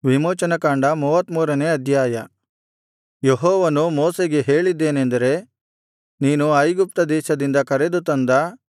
ವಿಮೋಚನಕಾಂಡ ಮೂವತ್ತಮೂರನೇ ಅಧ್ಯಾಯ ಯೆಹೋವನು ಮೋಶೆಗೆ ಹೇಳಿದ್ದೇನೆಂದರೆ ನೀನು ಐಗುಪ್ತ ದೇಶದಿಂದ ಕರೆದು ತಂದ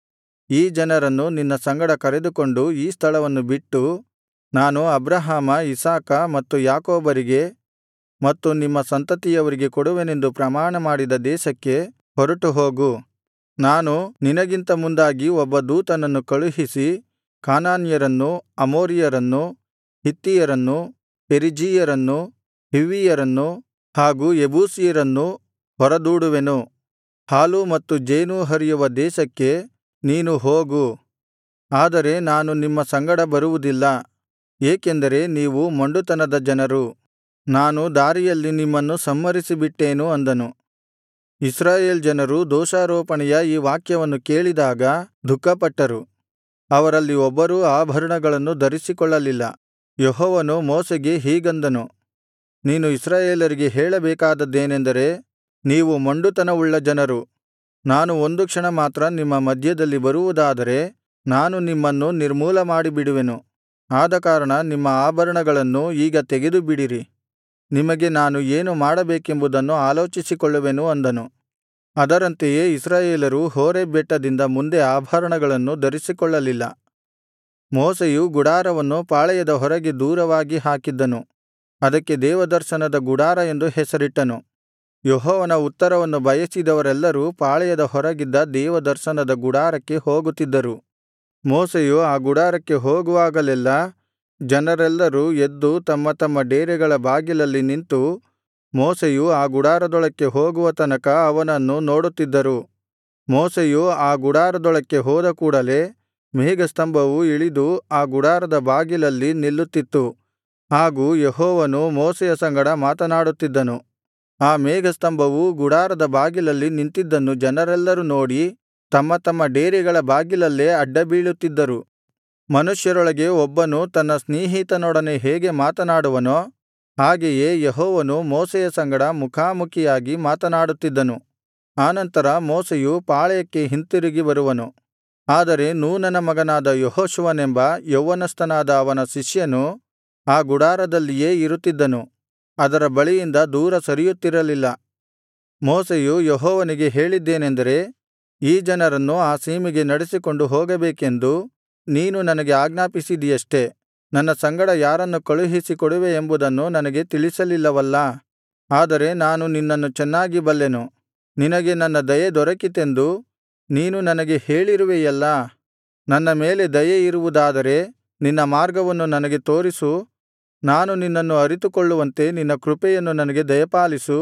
ಈ ಜನರನ್ನು ನಿನ್ನ ಸಂಗಡ ಕರೆದುಕೊಂಡು ಈ ಸ್ಥಳವನ್ನು ಬಿಟ್ಟು ನಾನು ಅಬ್ರಹಾಮ ಇಸಾಕ ಮತ್ತು ಯಾಕೋಬರಿಗೆ ಮತ್ತು ನಿಮ್ಮ ಸಂತತಿಯವರಿಗೆ ಕೊಡುವೆನೆಂದು ಪ್ರಮಾಣಮಾಡಿದ ದೇಶಕ್ಕೆ ಹೊರಟುಹೋಗು ನಾನು ನಿನಗಿಂತ ಮುಂದಾಗಿ ಒಬ್ಬ ದೂತನನ್ನು ಕಳುಹಿಸಿ ಕಾನಾನ್ಯರನ್ನು ಅಮೋರಿಯರನ್ನು ಹಿತ್ತಿಯರನ್ನು ಪೆರಿಜೀಯರನ್ನು ಹಿವ್ವಿಯರನ್ನು ಹಾಗೂ ಯೆಬೂಸಿಯರನ್ನು ಹೊರದೂಡುವೆನು ಹಾಲೂ ಮತ್ತು ಜೇನೂ ಹರಿಯುವ ದೇಶಕ್ಕೆ ನೀನು ಹೋಗು ಆದರೆ ನಾನು ನಿಮ್ಮ ಸಂಗಡ ಬರುವುದಿಲ್ಲ ಏಕೆಂದರೆ ನೀವು ಮೊಂಡುತನದ ಜನರು ನಾನು ದಾರಿಯಲ್ಲಿ ನಿಮ್ಮನ್ನು ಸಂಹರಿಸಿಬಿಟ್ಟೇನು ಅಂದನು ಇಸ್ರಾಯೇಲ್ ಜನರು ದೋಷಾರೋಪಣೆಯ ಈ ವಾಕ್ಯವನ್ನು ಕೇಳಿದಾಗ ದುಃಖಪಟ್ಟರು ಅವರಲ್ಲಿ ಒಬ್ಬರೂ ಆಭರಣಗಳನ್ನು ಧರಿಸಿಕೊಳ್ಳಲಿಲ್ಲ ಯೆಹೋವನು ಮೋಶೆಗೆ ಹೀಗಂದನು ನೀನು ಇಸ್ರಾಯೇಲರಿಗೆ ಹೇಳಬೇಕಾದದ್ದೇನೆಂದರೆ ನೀವು ಮೊಂಡುತನವುಳ್ಳ ಜನರು ನಾನು ಒಂದು ಕ್ಷಣ ಮಾತ್ರ ನಿಮ್ಮ ಮಧ್ಯದಲ್ಲಿ ಬರುವುದಾದರೆ ನಾನು ನಿಮ್ಮನ್ನು ನಿರ್ಮೂಲಮಾಡಿಬಿಡುವೆನು ಆದಕಾರಣ ನಿಮ್ಮ ಆಭರಣಗಳನ್ನು ಈಗ ತೆಗೆದುಬಿಡಿರಿ ನಿಮಗೆ ನಾನು ಏನು ಮಾಡಬೇಕೆಂಬುದನ್ನು ಆಲೋಚಿಸಿಕೊಳ್ಳುವೆನು ಅಂದನು ಅದರಂತೆಯೇ ಇಸ್ರಾಯೇಲರು ಹೋರೇಬ್ ಬೆಟ್ಟದಿಂದ ಮುಂದೆ ಆಭರಣಗಳನ್ನು ಧರಿಸಿಕೊಳ್ಳಲಿಲ್ಲ ಮೋಶೆಯು ಗುಡಾರವನ್ನು ಪಾಳೆಯದ ಹೊರಗೆ ದೂರವಾಗಿ ಹಾಕಿದ್ದನು ಅದಕ್ಕೆ ದೇವದರ್ಶನದ ಗುಡಾರ ಎಂದು ಹೆಸರಿಟ್ಟನು ಯೆಹೋವನ ಉತ್ತರವನ್ನು ಬಯಸಿದವರೆಲ್ಲರೂ ಪಾಳೆಯದ ಹೊರಗಿದ್ದ ದೇವದರ್ಶನದ ಗುಡಾರಕ್ಕೆ ಹೋಗುತ್ತಿದ್ದರು ಮೋಶೆಯು ಆ ಗುಡಾರಕ್ಕೆ ಹೋಗುವಾಗಲೆಲ್ಲಾ ಜನರೆಲ್ಲರೂ ಎದ್ದು ತಮ್ಮ ತಮ್ಮ ಡೇರೆಗಳ ಬಾಗಿಲಲ್ಲಿ ನಿಂತು ಮೋಶೆಯು ಆ ಗುಡಾರದೊಳಕ್ಕೆ ಹೋಗುವ ತನಕ ಅವನನ್ನು ನೋಡುತ್ತಿದ್ದರು ಮೋಶೆಯು ಆ ಗುಡಾರದೊಳಕ್ಕೆ ಹೋದ ಕೂಡಲೆ ಮೇಘಸ್ತಂಭವು ಇಳಿದು ಆ ಗುಡಾರದ ಬಾಗಿಲಲ್ಲಿ ನಿಲ್ಲುತ್ತಿತ್ತು ಹಾಗೂ ಯೆಹೋವನು ಮೋಶೆಯ ಸಂಗಡ ಮಾತನಾಡುತ್ತಿದ್ದನು ಆ ಮೇಘಸ್ತಂಭವು ಗುಡಾರದ ಬಾಗಿಲಲ್ಲಿ ನಿಂತಿದ್ದನ್ನು ಜನರೆಲ್ಲರೂ ನೋಡಿ ತಮ್ಮ ತಮ್ಮ ಡೇರೆಗಳ ಬಾಗಿಲಲ್ಲೇ ಅಡ್ಡಬೀಳುತ್ತಿದ್ದರು ಮನುಷ್ಯರೊಳಗೆ ಒಬ್ಬನು ತನ್ನ ಸ್ನೇಹಿತನೊಡನೆ ಹೇಗೆ ಮಾತನಾಡುವನೋ ಹಾಗೆಯೇ ಯೆಹೋವನು ಮೋಶೆಯ ಸಂಗಡ ಮುಖಾಮುಖಿಯಾಗಿ ಮಾತನಾಡುತ್ತಿದ್ದನು ಆನಂತರ ಮೋಶೆಯು ಪಾಳೆಯಕ್ಕೆ ಹಿಂತಿರುಗಿ ಬರುವನು ಆದರೆ ನೂನನ ಮಗನಾದ ಯೆಹೋಶುವನೆಂಬ ಯೌವನಸ್ಥನಾದ ಅವನ ಶಿಷ್ಯನು ಆ ಗುಡಾರದಲ್ಲಿಯೇ ಇರುತ್ತಿದ್ದನು ಅದರ ಬಳಿಯಿಂದ ದೂರ ಸರಿಯುತ್ತಿರಲಿಲ್ಲ ಮೋಶೆಯು ಯೆಹೋವನಿಗೆ ಹೇಳಿದ್ದೇನೆಂದರೆ ಈ ಜನರನ್ನು ಆ ಸೀಮೆಗೆ ನಡೆಸಿಕೊಂಡು ಹೋಗಬೇಕೆಂದು ನೀನು ನನಗೆ ಆಜ್ಞಾಪಿಸಿದಿಯಷ್ಟೆ ನನ್ನ ಸಂಗಡ ಯಾರನ್ನು ಕಳುಹಿಸಿಕೊಡುವೆ ಎಂಬುದನ್ನು ನನಗೆ ತಿಳಿಸಲಿಲ್ಲವಲ್ಲಾ ಆದರೆ ನಾನು ನಿನ್ನನ್ನು ಚೆನ್ನಾಗಿ ಬಲ್ಲೆನು ನಿನಗೆ ನನ್ನ ದಯೆ ದೊರಕಿತೆಂದು ನೀನು ನನಗೆ ಹೇಳಿರುವೆಯಲ್ಲಾ ನನ್ನ ಮೇಲೆ ದಯೆ ಇರುವುದಾದರೆ ನಿನ್ನ ಮಾರ್ಗವನ್ನು ನನಗೆ ತೋರಿಸು ನಾನು ನಿನ್ನನ್ನು ಅರಿತುಕೊಳ್ಳುವಂತೆ ನಿನ್ನ ಕೃಪೆಯನ್ನು ನನಗೆ ದಯಪಾಲಿಸು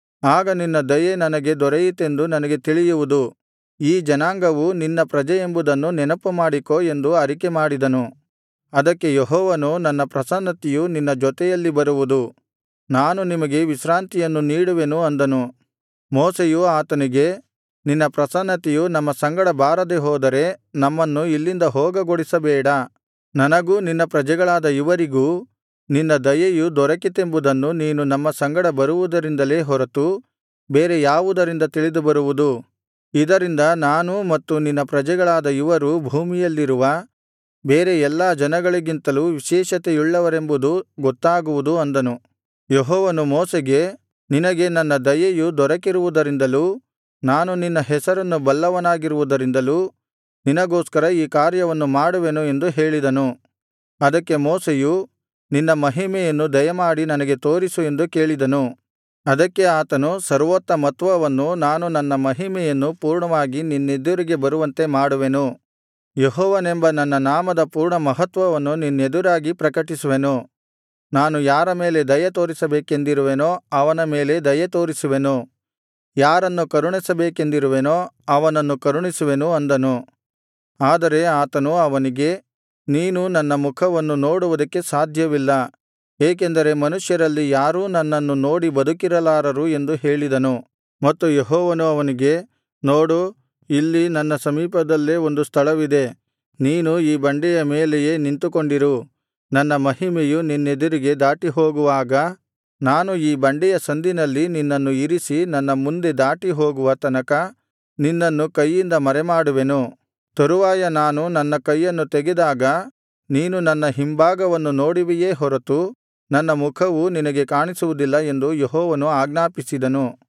ಆಗ ನಿನ್ನ ದಯೆ ನನಗೆ ದೊರೆಯಿತೆಂದು ನನಗೆ ತಿಳಿಯುವುದು ಈ ಜನಾಂಗವು ನಿನ್ನ ಪ್ರಜೆಯೆಂಬುದನ್ನು ನೆನಪುಮಾಡಿಕೋ ಎಂದು ಅರಿಕೆಮಾಡಿದನು ಅದಕ್ಕೆ ಯೆಹೋವನು ನನ್ನ ಪ್ರಸನ್ನತೆಯು ನಿನ್ನ ಜೊತೆಯಲ್ಲಿ ಬರುವುದು ನಾನು ನಿಮಗೆ ವಿಶ್ರಾಂತಿಯನ್ನು ನೀಡುವೆನು ಅಂದನು ಮೋಶೆಯು ಆತನಿಗೆ ನಿನ್ನ ಪ್ರಸನ್ನತೆಯು ನಮ್ಮ ಸಂಗಡ ಬಾರದೆ ಹೋದರೆ ನಮ್ಮನ್ನು ಇಲ್ಲಿಂದ ಹೋಗಗೊಡಿಸಬೇಡ ನನಗೂ ನಿನ್ನ ಪ್ರಜೆಗಳಾದ ಇವರಿಗೂ ನಿನ್ನ ದಯೆಯು ದೊರಕಿತೆಂಬುದನ್ನು ನೀನು ನಮ್ಮ ಸಂಗಡ ಬರುವುದರಿಂದಲೇ ಹೊರತು ಬೇರೆ ಯಾವುದರಿಂದ ತಿಳಿದುಬರುವುದು ಇದರಿಂದ ನಾನೂ ಮತ್ತು ನಿನ್ನ ಪ್ರಜೆಗಳಾದ ಇವರು ಭೂಮಿಯಲ್ಲಿರುವ ಬೇರೆ ಎಲ್ಲಾ ಜನಗಳಿಗಿಂತಲೂ ವಿಶೇಷತೆಯುಳ್ಳವರೆಂಬುದು ಗೊತ್ತಾಗುವುದು ಅಂದನು ಯೆಹೋವನು ಮೋಶೆಗೆ ನಿನಗೆ ನನ್ನ ದಯೆಯು ದೊರಕಿರುವುದರಿಂದಲೂ ನಾನು ನಿನ್ನ ಹೆಸರನ್ನು ಬಲ್ಲವನಾಗಿರುವುದರಿಂದಲೂ ನಿನಗೋಸ್ಕರ ಈ ಕಾರ್ಯವನ್ನು ಮಾಡುವೆನು ಎಂದು ಹೇಳಿದನು ಅದಕ್ಕೆ ಮೋಶೆಯು ನಿನ್ನ ಮಹಿಮೆಯನ್ನು ದಯಮಾಡಿ ನನಗೆ ತೋರಿಸು ಎಂದು ಕೇಳಿದನು ಅದಕ್ಕೆ ಆತನು ಸರ್ವೋತ್ತಮತ್ವವನ್ನು ನಾನು ನನ್ನ ಮಹಿಮೆಯನ್ನು ಪೂರ್ಣವಾಗಿ ನಿನ್ನೆದುರಿಗೆ ಬರುವಂತೆ ಮಾಡುವೆನು ಯೆಹೋವನೆಂಬ ನನ್ನ ನಾಮದ ಪೂರ್ಣ ಮಹತ್ವವನ್ನು ನಿನ್ನೆದುರಾಗಿ ಪ್ರಕಟಿಸುವೆನು ನಾನು ಯಾರ ಮೇಲೆ ದಯೆ ತೋರಿಸಬೇಕೆಂದಿರುವೆನೋ ಅವನ ಮೇಲೆ ದಯೆ ತೋರಿಸುವೆನು ಯಾರನ್ನು ಕರುಣಿಸಬೇಕೆಂದಿರುವೆನೋ ಅವನನ್ನು ಕರುಣಿಸುವೆನು ಅಂದನು ಆದರೆ ಆತನು ಅವನಿಗೆ ನೀನು ನನ್ನ ಮುಖವನ್ನು ನೋಡುವುದಕ್ಕೆ ಸಾಧ್ಯವಿಲ್ಲ ಏಕೆಂದರೆ ಮನುಷ್ಯರಲ್ಲಿ ಯಾರೂ ನನ್ನನ್ನು ನೋಡಿ ಬದುಕಿರಲಾರರು ಎಂದು ಹೇಳಿದನು ಮತ್ತು ಯೆಹೋವನು ಅವನಿಗೆ ನೋಡು ಇಲ್ಲಿ ನನ್ನ ಸಮೀಪದಲ್ಲೇ ಒಂದು ಸ್ಥಳವಿದೆ ನೀನು ಈ ಬಂಡೆಯ ಮೇಲೆಯೇ ನಿಂತುಕೊಂಡಿರು ನನ್ನ ಮಹಿಮೆಯು ನಿನ್ನೆದುರಿಗೆ ದಾಟಿಹೋಗುವಾಗ ನಾನು ಈ ಬಂಡೆಯ ಸಂದಿನಲ್ಲಿ ನಿನ್ನನ್ನು ಇರಿಸಿ ನನ್ನ ಮುಂದೆ ದಾಟಿ ಹೋಗುವ ತನಕ ನಿನ್ನನ್ನು ಕೈಯಿಂದ ಮರೆಮಾಡುವೆನು ತರುವಾಯ ನಾನು ನನ್ನ ಕೈಯನ್ನು ತೆಗೆದಾಗ ನೀನು ನನ್ನ ಹಿಂಭಾಗವನ್ನು ನೋಡುವಿಯೇ ಹೊರತು ನನ್ನ ಮುಖವು ನಿನಗೆ ಕಾಣಿಸುವುದಿಲ್ಲ ಎಂದು ಯೆಹೋವನು ಆಜ್ಞಾಪಿಸಿದನು